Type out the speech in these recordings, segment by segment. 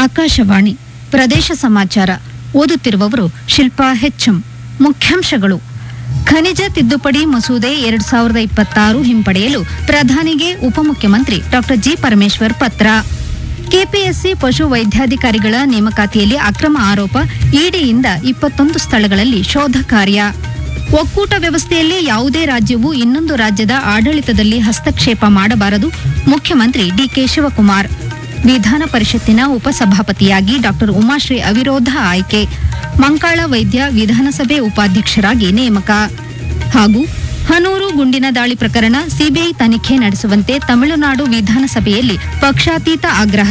ಆಕಾಶವಾಣಿ ಪ್ರದೇಶ ಸಮಾಚಾರ ಓದುತ್ತಿರುವವರು ಶಿಲ್ಪಾ ಹೆಚ್ಚಂ ಮುಖ್ಯಾಂಶಗಳು ಖನಿಜ ತಿದ್ದುಪಡಿ ಮಸೂದೆ ಎರಡ್ ಸಾವಿರದ ಇಪ್ಪತ್ತಾರು ಹಿಂಪಡೆಯಲು ಪ್ರಧಾನಿಗೆ ಉಪಮುಖ್ಯಮಂತ್ರಿ ಡಾಕ್ಟರ್ ಜಿ ಪರಮೇಶ್ವರ್ ಪತ್ರ ಕೆಪಿಎಸ್ಸಿ ಪಶು ವೈದ್ಯಾಧಿಕಾರಿಗಳ ನೇಮಕಾತಿಯಲ್ಲಿ ಅಕ್ರಮ ಆರೋಪ ಇಡಿಯಿಂದ ಇಪ್ಪತ್ತೊಂದು ಸ್ಥಳಗಳಲ್ಲಿ ಶೋಧ ಕಾರ್ಯ ಒಕ್ಕೂಟ ವ್ಯವಸ್ಥೆಯಲ್ಲಿ ಯಾವುದೇ ರಾಜ್ಯವು ಇನ್ನೊಂದು ರಾಜ್ಯದ ಆಡಳಿತದಲ್ಲಿ ಹಸ್ತಕ್ಷೇಪ ಮಾಡಬಾರದು ಮುಖ್ಯಮಂತ್ರಿ ಡಿಕೆ ಶಿವಕುಮಾರ್ ವಿಧಾನ ಪರಿಷತ್ತಿನ ಉಪಸಭಾಪತಿಯಾಗಿ ಡಾಕ್ಟರ್ ಉಮಾಶ್ರೀ ಅವಿರೋಧ ಆಯ್ಕೆ ಮಂಕಾಳ ವೈದ್ಯ ವಿಧಾನಸಭೆ ಉಪಾಧ್ಯಕ್ಷರಾಗಿ ನೇಮಕ ಹಾಗೂ ಹನೂರು ಗುಂಡಿನ ದಾಳಿ ಪ್ರಕರಣ ಸಿಬಿಐ ತನಿಖೆ ನಡೆಸುವಂತೆ ತಮಿಳುನಾಡು ವಿಧಾನಸಭೆಯಲ್ಲಿ ಪಕ್ಷಾತೀತ ಆಗ್ರಹ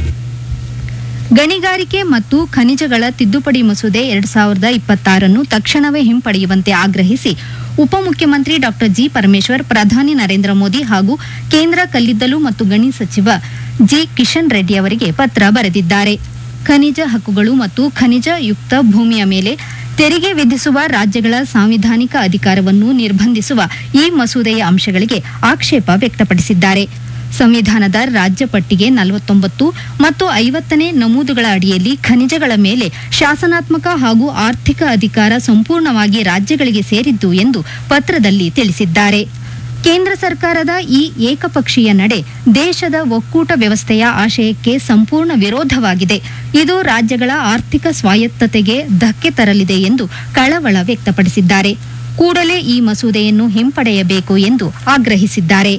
ಗಣಿಗಾರಿಕೆ ಮತ್ತು ಖನಿಜಗಳ ತಿದ್ದುಪಡಿ ಮಸೂದೆ ಎರಡ್ ಸಾವಿರದ ಇಪ್ಪತ್ತಾರನ್ನು ತಕ್ಷಣವೇ ಹಿಂಪಡೆಯುವಂತೆ ಆಗ್ರಹಿಸಿ ಉಪಮುಖ್ಯಮಂತ್ರಿ ಡಾಕ್ಟರ್ ಜಿ ಪರಮೇಶ್ವರ್ ಪ್ರಧಾನಿ ನರೇಂದ್ರ ಮೋದಿ ಹಾಗೂ ಕೇಂದ್ರ ಕಲ್ಲಿದ್ದಲು ಮತ್ತು ಗಣಿ ಸಚಿವ ಜಿ ಕಿಶನ್ ರೆಡ್ಡಿ ಅವರಿಗೆ ಪತ್ರ ಬರೆದಿದ್ದಾರೆ ಖನಿಜ ಹಕ್ಕುಗಳು ಮತ್ತು ಖನಿಜ ಯುಕ್ತ ಭೂಮಿಯ ಮೇಲೆ ತೆರಿಗೆ ವಿಧಿಸುವ ರಾಜ್ಯಗಳ ಸಾಂವಿಧಾನಿಕ ಅಧಿಕಾರವನ್ನು ನಿರ್ಬಂಧಿಸುವ ಈ ಮಸೂದೆಯ ಅಂಶಗಳಿಗೆ ಆಕ್ಷೇಪ ವ್ಯಕ್ತಪಡಿಸಿದ್ದಾರೆ ಸಂವಿಧಾನದ ರಾಜ್ಯ ಪಟ್ಟಿಗೆ ನಲವತ್ತೊಂಬತ್ತು ಮತ್ತು ಐವತ್ತನೇ ನಮೂದುಗಳ ಅಡಿಯಲ್ಲಿ ಖನಿಜಗಳ ಮೇಲೆ ಶಾಸನಾತ್ಮಕ ಹಾಗೂ ಆರ್ಥಿಕ ಅಧಿಕಾರ ಸಂಪೂರ್ಣವಾಗಿ ರಾಜ್ಯಗಳಿಗೆ ಸೇರಿದ್ದು ಎಂದು ಪತ್ರದಲ್ಲಿ ತಿಳಿಸಿದ್ದಾರೆ ಕೇಂದ್ರ ಸರ್ಕಾರದ ಈ ಏಕಪಕ್ಷೀಯ ನಡೆ ದೇಶದ ಒಕ್ಕೂಟ ವ್ಯವಸ್ಥೆಯ ಆಶಯಕ್ಕೆ ಸಂಪೂರ್ಣ ವಿರೋಧವಾಗಿದೆ ಇದು ರಾಜ್ಯಗಳ ಆರ್ಥಿಕ ಸ್ವಾಯತ್ತತೆಗೆ ಧಕ್ಕೆ ತರಲಿದೆ ಎಂದು ಕಳವಳ ವ್ಯಕ್ತಪಡಿಸಿದ್ದಾರೆ ಕೂಡಲೇ ಈ ಮಸೂದೆಯನ್ನು ಹಿಂಪಡೆಯಬೇಕು ಎಂದು ಆಗ್ರಹಿಸಿದ್ದಾರೆ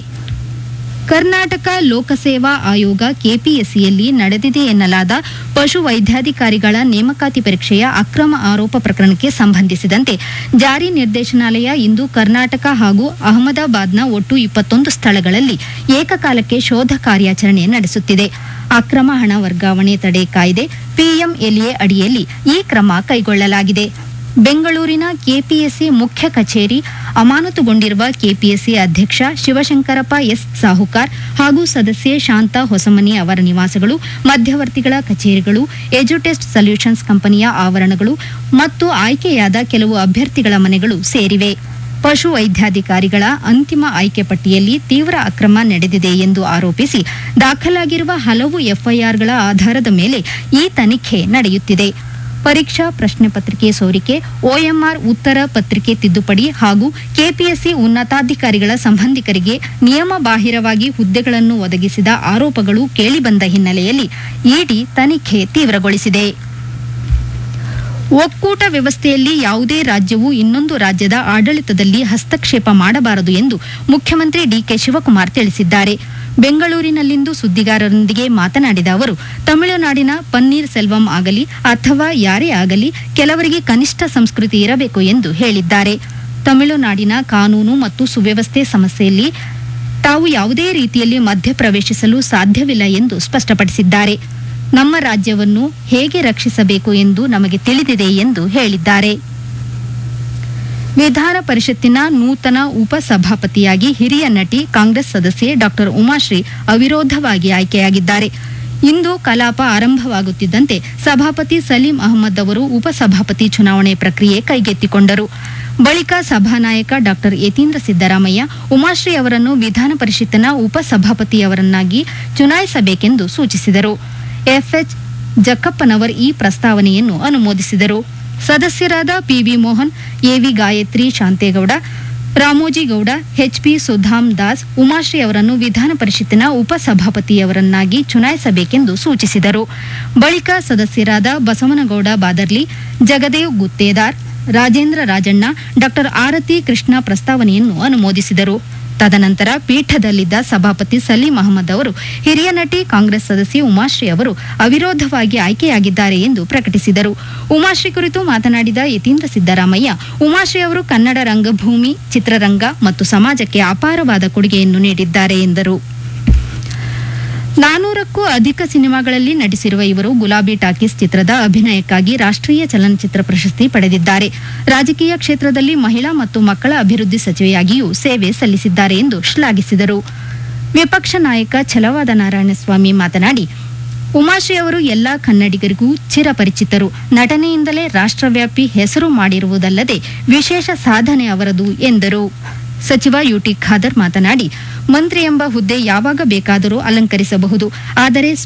ಕರ್ನಾಟಕ ಲೋಕಸೇವಾ ಆಯೋಗ ಕೆಪಿಎಸ್ಸಿಯಲ್ಲಿ ನಡೆದಿದೆ ಎನ್ನಲಾದ ಪಶು ವೈದ್ಯಾಧಿಕಾರಿಗಳ ನೇಮಕಾತಿ ಪರೀಕ್ಷೆಯ ಅಕ್ರಮ ಆರೋಪ ಪ್ರಕರಣಕ್ಕೆ ಸಂಬಂಧಿಸಿದಂತೆ ಜಾರಿ ನಿರ್ದೇಶನಾಲಯ ಇಂದು ಕರ್ನಾಟಕ ಹಾಗೂ ಅಹಮದಾಬಾದ್ನ ಒಟ್ಟು ಇಪ್ಪತ್ತೊಂದು ಸ್ಥಳಗಳಲ್ಲಿ ಏಕಕಾಲಕ್ಕೆ ಶೋಧ ಕಾರ್ಯಾಚರಣೆ ನಡೆಸುತ್ತಿದೆ ಅಕ್ರಮ ಹಣ ವರ್ಗಾವಣೆ ತಡೆ ಕಾಯ್ದೆ ಪಿಎಂಎಲ್ಎ ಅಡಿಯಲ್ಲಿ ಈ ಕ್ರಮ ಕೈಗೊಳ್ಳಲಾಗಿದೆ ಬೆಂಗಳೂರಿನ ಕೆಪಿಎಸ್ಸಿ ಮುಖ್ಯ ಕಚೇರಿ ಅಮಾನತುಗೊಂಡಿರುವ ಕೆಪಿಎಸ್ಸಿ ಅಧ್ಯಕ್ಷ ಶಿವಶಂಕರಪ್ಪ ಎಸ್ ಸಾಹುಕಾರ್ ಹಾಗೂ ಸದಸ್ಯೆ ಶಾಂತಾ ಹೊಸಮನಿ ಅವರ ನಿವಾಸಗಳು ಮಧ್ಯವರ್ತಿಗಳ ಕಚೇರಿಗಳು ಎಜುಟೆಸ್ಟ್ ಸೊಲ್ಯೂಷನ್ಸ್ ಕಂಪನಿಯ ಆವರಣಗಳು ಮತ್ತು ಆಯ್ಕೆಯಾದ ಕೆಲವು ಅಭ್ಯರ್ಥಿಗಳ ಮನೆಗಳು ಸೇರಿವೆ ಪಶು ವೈದ್ಯಾಧಿಕಾರಿಗಳ ಅಂತಿಮ ಆಯ್ಕೆ ಪಟ್ಟಿಯಲ್ಲಿ ತೀವ್ರ ಅಕ್ರಮ ನಡೆದಿದೆ ಎಂದು ಆರೋಪಿಸಿ ದಾಖಲಾಗಿರುವ ಹಲವು ಎಫ್ಐಆರ್ಗಳ ಆಧಾರದ ಮೇಲೆ ಈ ತನಿಖೆ ನಡೆಯುತ್ತಿದೆ ಪರೀಕ್ಷಾ ಪ್ರಶ್ನೆ ಪತ್ರಿಕೆ ಸೋರಿಕೆ ಒಎಂಆರ್ ಉತ್ತರ ಪತ್ರಿಕೆ ತಿದ್ದುಪಡಿ ಹಾಗೂ ಕೆಪಿಎಸ್ಸಿ ಉನ್ನತಾಧಿಕಾರಿಗಳ ಸಂಬಂಧಿಕರಿಗೆ ನಿಯಮ ಬಾಹಿರವಾಗಿ ಹುದ್ದೆಗಳನ್ನು ಒದಗಿಸಿದ ಆರೋಪಗಳು ಕೇಳಿಬಂದ ಹಿನ್ನೆಲೆಯಲ್ಲಿ ಇಡಿ ತನಿಖೆ ತೀವ್ರಗೊಳಿಸಿದೆ ಒಕ್ಕೂಟ ವ್ಯವಸ್ಥೆಯಲ್ಲಿ ಯಾವುದೇ ರಾಜ್ಯವು ಇನ್ನೊಂದು ರಾಜ್ಯದ ಆಡಳಿತದಲ್ಲಿ ಹಸ್ತಕ್ಷೇಪ ಮಾಡಬಾರದು ಎಂದು ಮುಖ್ಯಮಂತ್ರಿ ಡಿಕೆ ಶಿವಕುಮಾರ್ ತಿಳಿಸಿದ್ದಾರೆ ಬೆಂಗಳೂರಿನಲ್ಲಿಂದು ಸುದ್ದಿಗಾರರೊಂದಿಗೆ ಮಾತನಾಡಿದ ಅವರು ತಮಿಳುನಾಡಿನ ಪನ್ನೀರ್ ಸೆಲ್ವಂ ಆಗಲಿ ಅಥವಾ ಯಾರೇ ಆಗಲಿ ಕೆಲವರಿಗೆ ಕನಿಷ್ಠ ಸಂಸ್ಕೃತಿ ಇರಬೇಕು ಎಂದು ಹೇಳಿದ್ದಾರೆ ತಮಿಳುನಾಡಿನ ಕಾನೂನು ಮತ್ತು ಸುವ್ಯವಸ್ಥೆ ಸಮಸ್ಯೆಯಲ್ಲಿ ತಾವು ಯಾವುದೇ ರೀತಿಯಲ್ಲಿ ಮಧ್ಯಪ್ರವೇಶಿಸಲು ಸಾಧ್ಯವಿಲ್ಲ ಎಂದು ಸ್ಪಷ್ಟಪಡಿಸಿದ್ದಾರೆ ನಮ್ಮ ರಾಜ್ಯವನ್ನು ಹೇಗೆ ರಕ್ಷಿಸಬೇಕು ಎಂದು ನಮಗೆ ತಿಳಿದಿದೆ ಎಂದು ಹೇಳಿದ್ದಾರೆ ವಿಧಾನ ಪರಿಷತ್ತಿನ ನೂತನ ಉಪಸಭಾಪತಿಯಾಗಿ ಹಿರಿಯ ನಟಿ ಕಾಂಗ್ರೆಸ್ ಸದಸ್ಯೆ ಡಾಕ್ಟರ್ ಉಮಾಶ್ರೀ ಅವಿರೋಧವಾಗಿ ಆಯ್ಕೆಯಾಗಿದ್ದಾರೆ ಇಂದು ಕಲಾಪ ಆರಂಭವಾಗುತ್ತಿದ್ದಂತೆ ಸಭಾಪತಿ ಸಲೀಂ ಅಹಮದ್ ಅವರು ಉಪಸಭಾಪತಿ ಚುನಾವಣೆ ಪ್ರಕ್ರಿಯೆ ಕೈಗೆತ್ತಿಕೊಂಡರು ಬಳಿಕ ಸಭಾನಾಯಕ ಡಾಕ್ಟರ್ ಯತೀಂದ್ರ ಸಿದ್ದರಾಮಯ್ಯ ಉಮಾಶ್ರೀ ಅವರನ್ನು ವಿಧಾನ ಪರಿಷತ್ತಿನ ಉಪಸಭಾಪತಿಯವರನ್ನಾಗಿ ಚುನಾಯಿಸಬೇಕೆಂದು ಸೂಚಿಸಿದರು ಎಫ್ಎಚ್ ಜಕ್ಕಪ್ಪನವರ್ ಈ ಪ್ರಸ್ತಾವನೆಯನ್ನು ಅನುಮೋದಿಸಿದರು ಸದಸ್ಯರಾದ P V Mohan A V Gayathri Shantegowda Ramojigowda H P Sudham Das Umashree ಅವರನ್ನು ವಿಧಾನ ಪರಿಷತ್ತಿನ ಉಪಸಭಾಪತಿಯವರನ್ನಾಗಿ ಚುನಾಯಿಸಬೇಕೆಂದು ಸೂಚಿಸಿದರು ಬಳಿಕ ಸದಸ್ಯರಾದ ಬಸವನಗೌಡ ಬಾದರ್ಲಿ ಜಗದೇವ್ ಗುತ್ತೇದಾರ್ ರಾಜೇಂದ್ರ ರಾಜಣ್ಣ ಡಾಕ್ಟರ್ ಆರತಿ ಕೃಷ್ಣ ಪ್ರಸ್ತಾವನೆಯನ್ನು ಅನುಮೋದಿಸಿದರು ತದನಂತರ ಪೀಠದಲ್ಲಿದ್ದ ಸಭಾಪತಿ ಸಲೀಂ ಅಹಮದ್ ಅವರು ಹಿರಿಯ ನಟಿ ಕಾಂಗ್ರೆಸ್ ಸದಸ್ಯೆ ಉಮಾಶ್ರೀ ಅವರು ಅವಿರೋಧವಾಗಿ ಆಯ್ಕೆಯಾಗಿದ್ದಾರೆ ಎಂದು ಪ್ರಕಟಿಸಿದರು ಉಮಾಶ್ರೀ ಕುರಿತು ಮಾತನಾಡಿದ ಯತೀಂದ್ರ ಸಿದ್ದರಾಮಯ್ಯ ಉಮಾಶ್ರೀ ಅವರು ಕನ್ನಡ ರಂಗಭೂಮಿ ಚಿತ್ರರಂಗ ಮತ್ತು ಸಮಾಜಕ್ಕೆ ಅಪಾರವಾದ ಕೊಡುಗೆಯನ್ನು ನೀಡಿದ್ದಾರೆ ಎಂದರು ನಾನೂರಕ್ಕೂ ಅಧಿಕ ಸಿನಿಮಾಗಳಲ್ಲಿ ನಟಿಸಿರುವ ಇವರು ಗುಲಾಬಿ ಟಾಕೀಸ್ ಚಿತ್ರದ ಅಭಿನಯಕ್ಕಾಗಿ ರಾಷ್ಟ್ರೀಯ ಚಲನಚಿತ್ರ ಪ್ರಶಸ್ತಿ ಪಡೆದಿದ್ದಾರೆ ರಾಜಕೀಯ ಕ್ಷೇತ್ರದಲ್ಲಿ ಮಹಿಳಾ ಮತ್ತು ಮಕ್ಕಳ ಅಭಿವೃದ್ಧಿ ಸಚಿವೆಯಾಗಿಯೂ ಸೇವೆ ಸಲ್ಲಿಸಿದ್ದಾರೆ ಎಂದು ಶ್ಲಾಘಿಸಿದರು ವಿಪಕ್ಷ ನಾಯಕ ಛಲವಾದ ನಾರಾಯಣಸ್ವಾಮಿ ಮಾತನಾಡಿ ಉಮಾಶ್ರೀ ಅವರು ಎಲ್ಲಾ ಕನ್ನಡಿಗರಿಗೂ ಚಿರಪರಿಚಿತರು ನಟನೆಯಿಂದಲೇ ರಾಷ್ಟ್ರವ್ಯಾಪಿ ಹೆಸರು ಮಾಡಿರುವುದಲ್ಲದೆ ವಿಶೇಷ ಸಾಧನೆ ಅವರದು ಎಂದರು ಸಚಿವ ಯುಟಿ ಖಾದರ್ ಮಾತನಾಡಿ ಮಂತ್ರಿ ಎಂಬ ಹುದ್ದೆ ಯಾವಾಗ ಬೇಕಾದರೂ ಅಲಂಕರಿಸಬಹುದು ಆದರೆ